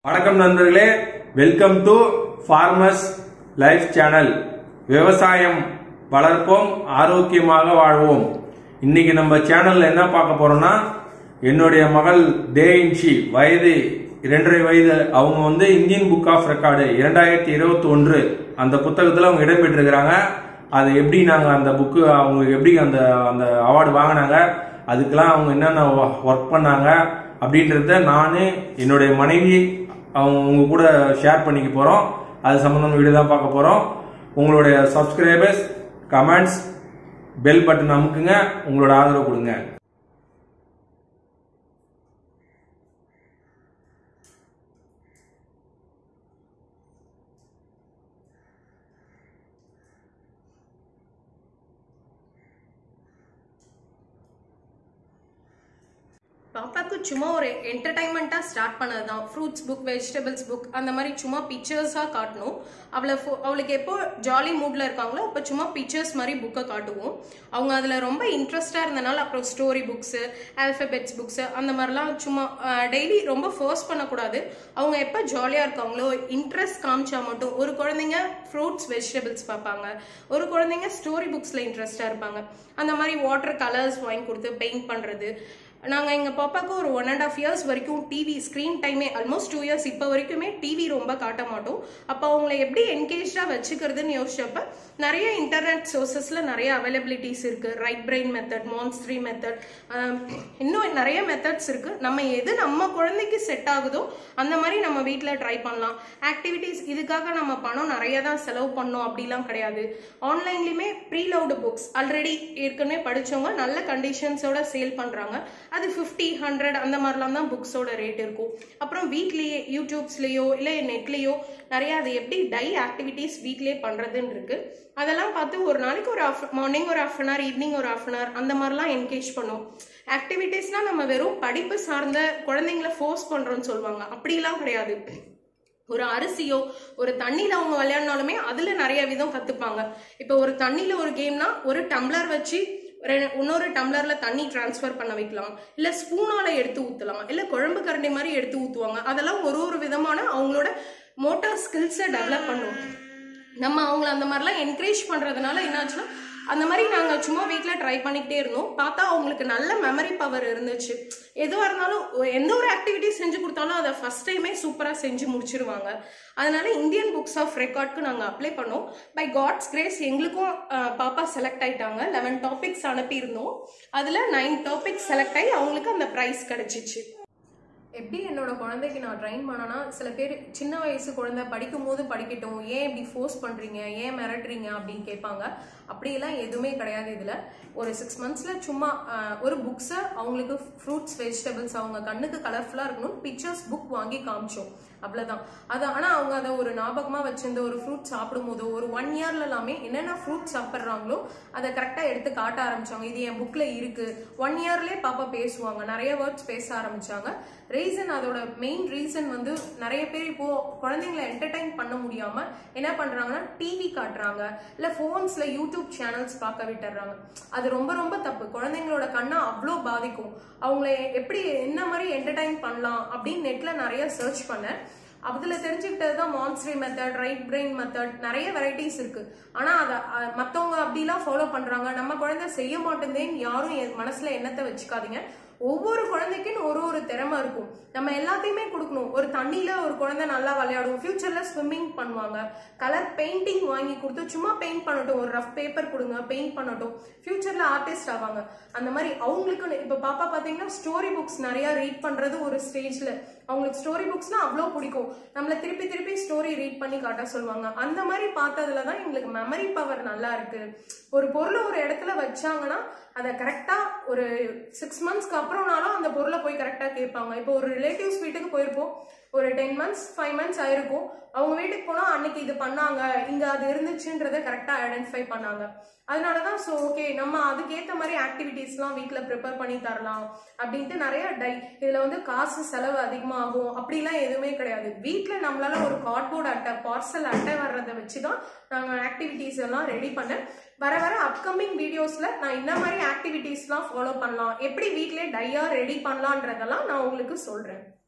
வணக்கம் நண்பர்களே welcome to farmers life channel விவசாயம் வளர்ப்போம் ஆரோக்கியமாக வாழ்வோம் இன்னைக்கு நம்ம சேனல்ல என்ன பார்க்க போறோம்னா என்னுடைய மகள் தேயின்ஷி வயது இரண்டரை வயது அவங்க வந்து இந்தியன் புக் ஆஃப் ரெக்கார்டு இரண்டாயிரத்தி இருபத்தி ஒன்று அந்த புத்தகத்தில் அவங்க இடம்பெற்றிருக்கிறாங்க அதை எப்படி நாங்கள் அந்த புக்கு அவங்க எப்படி அந்த அந்த அவார்டு வாங்கினாங்க அதுக்கெல்லாம் அவங்க என்னென்ன ஒர்க் பண்ணாங்க அப்படின்றத நான் என்னுடைய மனைவி அவங்க உங்க கூட ஷேர் பண்ணிக்க போகிறோம் அது சம்மந்தமான வீடியோ தான் பார்க்க போகிறோம் உங்களுடைய சப்ஸ்கிரைபர்ஸ் கமெண்ட்ஸ் பெல் பட்டன் அமுக்குங்க உங்களோட ஆதரவு கொடுங்க பாப்பாக்கு சும்மா ஒரு என்டர்டைன்மெண்ட்டாக ஸ்டார்ட் பண்ணது தான் ஃப்ரூட்ஸ் புக் வெஜிடபிள்ஸ் புக் அந்த மாதிரி சும்மா பிக்சர்ஸாக காட்டணும் அவளை ஃபோ அவளுக்கு எப்போ ஜாலி மூடில் இருக்காங்களோ அப்போ சும்மா பிக்சர்ஸ் மாதிரி புக்கை காட்டுவோம் அவங்க அதில் ரொம்ப இன்ட்ரெஸ்டாக இருந்தனால அப்புறம் ஸ்டோரி புக்ஸு ஆல்ஃபபெட்ஸ் புக்ஸு அந்த மாதிரிலாம் சும்மா டெய்லி ரொம்ப ஃபோர்ஸ் பண்ணக்கூடாது அவங்க எப்போ ஜாலியாக இருக்காங்களோ இன்ட்ரெஸ்ட் காமிச்சா மட்டும் ஒரு குழந்தைங்க ஃப்ரூட்ஸ் வெஜிடபிள்ஸ் பார்ப்பாங்க ஒரு குழந்தைங்க ஸ்டோரி புக்ஸில் இன்ட்ரெஸ்டாக இருப்பாங்க அந்த மாதிரி வாட்டர் கலர்ஸ் வாங்கி கொடுத்து பெயிண்ட் பண்ணுறது நாங்கள் எங்கள் பாப்பாவுக்கு ஒரு ஒன் அண்ட் ஆஃப் இயர்ஸ் வரைக்கும் டிவி ஸ்க்ரீன் டைமே ஆல்மோஸ்ட் டூ இயர்ஸ் இப்போ வரைக்குமே டிவி ரொம்ப காட்ட மாட்டோம் அப்போ அவங்கள எப்படி என்கேஜாக வச்சுக்கிறதுன்னு யோசிச்சப்ப நிறைய இன்டர்நெட் சோர்சஸில் நிறைய அவைலபிலிட்டிஸ் இருக்குது right brain method Montessori method இன்னும் நிறைய மெத்தட்ஸ் இருக்குது நம்ம எது நம்ம குழந்தைக்கு செட் ஆகுதோ அந்த மாதிரி நம்ம வீட்டில் ட்ரை பண்ணலாம் ஆக்டிவிட்டீஸ் இதுக்காக நம்ம பணம் நிறைய தான் செலவு பண்ணோம் அப்படிலாம் கிடையாது ஆன்லைன்லேயுமே ப்ரீலவுடு புக்ஸ் ஆல்ரெடி ஏற்கனவே படித்தவங்க நல்ல கண்டிஷன்ஸோட சேல் பண்ணுறாங்க அது ஃபிஃப்டி ஹண்ட்ரட் அந்த மாதிரிலாம் தான் புக்ஸோட ரேட் இருக்கும் அப்புறம் வீட்லேயே யூடியூப்ஸ்லேயோ இல்லை நெட்லேயோ நிறைய அது எப்படி டை ஆக்டிவிட்டீஸ் வீட்லேயே பண்ணுறதுன்னு இருக்கு அதெல்லாம் பார்த்து ஒரு நாளைக்கு ஒரு ஆஃப் மார்னிங் ஒரு ஆஃப் அன் ஹவர் ஈவினிங் ஒரு ஆஃப் அன் ஹவர் அந்த மாதிரிலாம் என்கேஜ் பண்ணும் ஆக்டிவிட்டீஸ்னால் நம்ம வெறும் படிப்பு சார்ந்த குழந்தைங்கள ஃபோர்ஸ் பண்ணுறோன்னு சொல்லுவாங்க அப்படிலாம் கிடையாது ஒரு அரிசியோ ஒரு தண்ணியில் அவங்க விளையாடினாலுமே அதில் நிறைய விதம் கற்றுப்பாங்க இப்போ ஒரு தண்ணியில் ஒரு கேம்னா ஒரு டம்ளர் வச்சு இன்னொரு டம்ளர்ல தண்ணி டிரான்ஸ்ஃபர் பண்ண வைக்கலாம் இல்ல ஸ்பூனால எடுத்து ஊத்தலாம் இல்ல குழம்பு கரண்டி மாதிரி எடுத்து ஊத்துவாங்க அதெல்லாம் ஒரு ஒரு விதமான அவங்களோட மோட்டார் ஸ்கில்ஸை டெவலப் பண்ணும் நம்ம அவங்கள அந்த மாதிரிலாம் என்கரேஜ் பண்றதுனால என்னாச்சுன்னா அந்த மாதிரி நாங்கள் சும்மா வீட்டில் ட்ரை பண்ணிக்கிட்டே இருந்தோம் பார்த்தா அவங்களுக்கு நல்ல மெமரி பவர் இருந்துச்சு எதுவாக இருந்தாலும் எந்த ஒரு ஆக்டிவிட்டி செஞ்சு கொடுத்தாலும் அதை ஃபஸ்ட் டைமே சூப்பராக செஞ்சு முடிச்சிருவாங்க அதனால இந்தியன் புக்ஸ் ஆஃப் ரெக்கார்ட்க்கு நாங்கள் அப்ளை பண்ணோம் பை காட்ஸ் கிரேஸ் எங்களுக்கும் பாப்பா செலக்ட் ஆயிட்டாங்க லெவன் டாபிக்ஸ் அனுப்பியிருந்தோம் அதில் நைன் டாபிக்ஸ் செலக்ட் ஆகி அவங்களுக்கு அந்த ப்ரைஸ் கிடச்சிச்சு எப்படி என்னோட குழந்தைக்கு நான் ட்ரைன் பண்ணனா சில பேர் சின்ன வயசு குழந்தை படிக்கும் போது படிக்கட்டும் ஏன் இப்படி ஃபோர்ஸ் பண்ணுறீங்க ஏன் மிரட்டுறீங்க அப்படின்னு கேட்பாங்க அப்படியெல்லாம் எதுவுமே கிடையாது இதில் ஒரு சிக்ஸ் மந்த்ஸில் சும்மா ஒரு புக்ஸை அவங்களுக்கு ஃப்ரூட்ஸ் வெஜிடபிள்ஸ் அவங்க கண்ணுக்கு கலர்ஃபுல்லாக இருக்கணும் பிக்சர்ஸ் புக் வாங்கி காமிச்சோம் அவ்வளோதான் அது ஆனால் அவங்க அதை ஒரு ஞாபகமாக வச்சிருந்த ஒரு ஃப்ரூட் சாப்பிடும் போதோ ஒரு ஒன் இயர்ல எல்லாமே என்னென்ன ஃப்ரூட் சாப்பிட்றாங்களோ அதை கரெக்டாக எடுத்து காட்ட ஆரம்பிச்சாங்க இது என் புக்கில் இருக்கு ஒன் இயர்லேயே பாப்பா பேசுவாங்க நிறைய வேர்ட்ஸ் பேச ஆரம்பிச்சாங்க ரீசன் அதோட மெயின் ரீசன் வந்து நிறைய பேர் இப்போ குழந்தைங்களை என்டர்டைன் பண்ண முடியாம என்ன பண்றாங்கன்னா டிவி காட்டுறாங்க இல்ல போன்ஸ்ல யூடியூப் சேனல்ஸ் பார்க்க விட்டுறாங்க அது ரொம்ப ரொம்ப தப்பு குழந்தைங்களோட கண்ணை அவ்வளோ பாதிக்கும் அவங்கள எப்படி என்ன மாதிரி என்டர்டைன் பண்ணலாம் அப்படின்னு நெட்ல நிறைய சர்ச் பண்ணேன் அதுல தெரிஞ்சுக்கிட்டது தான் Montessori method right brain method நிறைய வெரைட்டிஸ் இருக்கு ஆனா அதை மத்தவங்க அப்படிலாம் ஃபாலோ பண்றாங்க நம்ம குழந்தை செய்ய மாட்டேந்தேன்னு யாரும் மனசுல எண்ணத்தை வச்சுக்காதீங்க ஒவ்வொரு குழந்தைக்குன்னு ஒரு ஒரு திறமை இருக்கும் நம்ம எல்லாத்தையுமே கொடுக்கணும் ஒரு தண்ணியில ஒரு குழந்தை நல்லா விளையாடும் ஃபியூச்சர்ல ஸ்விம்மிங் பண்ணுவாங்க கலர் பெயிண்டிங் வாங்கி கொடுத்து சும்மா பெயிண்ட் பண்ணட்டும் ஒரு ரஃப் பேப்பர் கொடுங்க பெயிண்ட் பண்ணட்டும் ஃபியூச்சர்ல ஆர்டிஸ்ட் ஆவாங்க அந்த மாதிரி அவங்களுக்கு இப்ப பாப்பா பாத்தீங்கன்னா ஸ்டோரி புக்ஸ் நிறைய ரீட் பண்றது ஒரு ஸ்டேஜ்ல அவங்களுக்கு ஸ்டோரி புக்ஸ்னா அவ்வளோ பிடிக்கும் நம்மள திருப்பி திருப்பி ஸ்டோரி ரீட் பண்ணி காட்ட சொல்லுவாங்க அந்த மாதிரி பார்த்ததுல தான் எங்களுக்கு மெமரி பவர் நல்லா இருக்கு ஒரு பொருளை ஒரு இடத்துல வச்சாங்கன்னா அதை கரெக்டா ஒரு சிக்ஸ் மந்த்ஸ்க்கு அப்புறம்னாலும் அந்த பொருளை போய் கரெக்டா கேட்பாங்க இப்போ ஒரு ரிலேட்டிவ்ஸ் வீட்டுக்கு போயிருப்போம் ஒரு டென் மந்த்ஸ் ஃபைவ் மந்த்ஸ் ஆயிருக்கும் அவங்க வீட்டுக்கு போனா அன்னைக்கு இது பண்ணாங்க இங்க அது இருந்துச்சுன்றத கரெக்டா ஐடென்டிஃபை பண்ணாங்க அதனாலதான் ஸோ ஓகே நம்ம அதுக்கேற்ற மாதிரி ஆக்டிவிட்டீஸ்லாம் வீட்டில் ப்ரிப்பேர் பண்ணி தரலாம் அப்படின்ட்டு நிறைய டை இதில் வந்து காசு செலவு அதிகமாகும் அப்படிலாம் எதுவுமே கிடையாது வீட்டில் நம்மளால ஒரு கார்ட்போர்ட் அட்டை பார்சல் அட்டை வர்றதை வச்சு தான் நாங்கள் ஆக்டிவிட்டீஸ் எல்லாம் ரெடி பண்ண வர வர அப்கமிங் வீடியோஸ்ல நான் இந்த மாதிரி ஆக்டிவிட்டீஸ்லாம் ஃபாலோ பண்ணலாம் எப்படி வீட்டிலே டையா ரெடி பண்ணலான்றதெல்லாம் நான் உங்களுக்கு சொல்றேன்